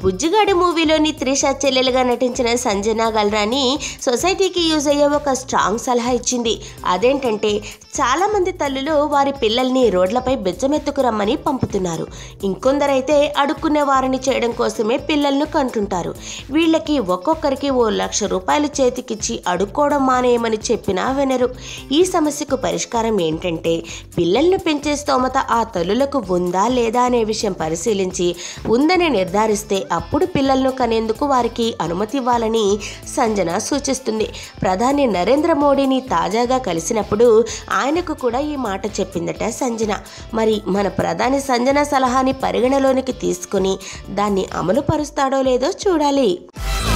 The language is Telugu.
బుజ్జిగాడి మూవీలోని త్రిష చెల్లెలుగా నటించిన సంజన గల్రాని సొసైటీకి యూజ్ అయ్యే ఒక స్ట్రాంగ్ సలహా ఇచ్చింది అదేంటంటే చాలామంది తల్లులు వారి పిల్లల్ని రోడ్లపై బెజ్జమెత్తుకు రమ్మని పంపుతున్నారు ఇంకొందరైతే అడుక్కునే వారిని చేయడం కోసమే పిల్లలను కంటుంటారు వీళ్ళకి ఒక్కొక్కరికి ఓ లక్ష రూపాయలు చేతికిచ్చి అడుక్కోవడం మానేయమని చెప్పినా వినరు ఈ సమస్యకు పరిష్కారం ఏంటంటే పిల్లల్ని పెంచే స్తోమత ఆ తల్లులకు ఉందా లేదా అనే విషయం పరిశీలించి ఉందని నిర్ధారిస్తే అప్పుడు పిల్లలను కనేందుకు వారికి అనుమతి ఇవ్వాలని సంజన సూచిస్తుంది ప్రధాని నరేంద్ర మోడీని తాజాగా కలిసినప్పుడు ఆయనకు కూడా ఈ మాట చెప్పిందట సంజన మరి మన ప్రధాని సంజన సలహాని పరిగణలోనికి తీసుకుని దాన్ని అమలు పరుస్తాడో లేదో చూడాలి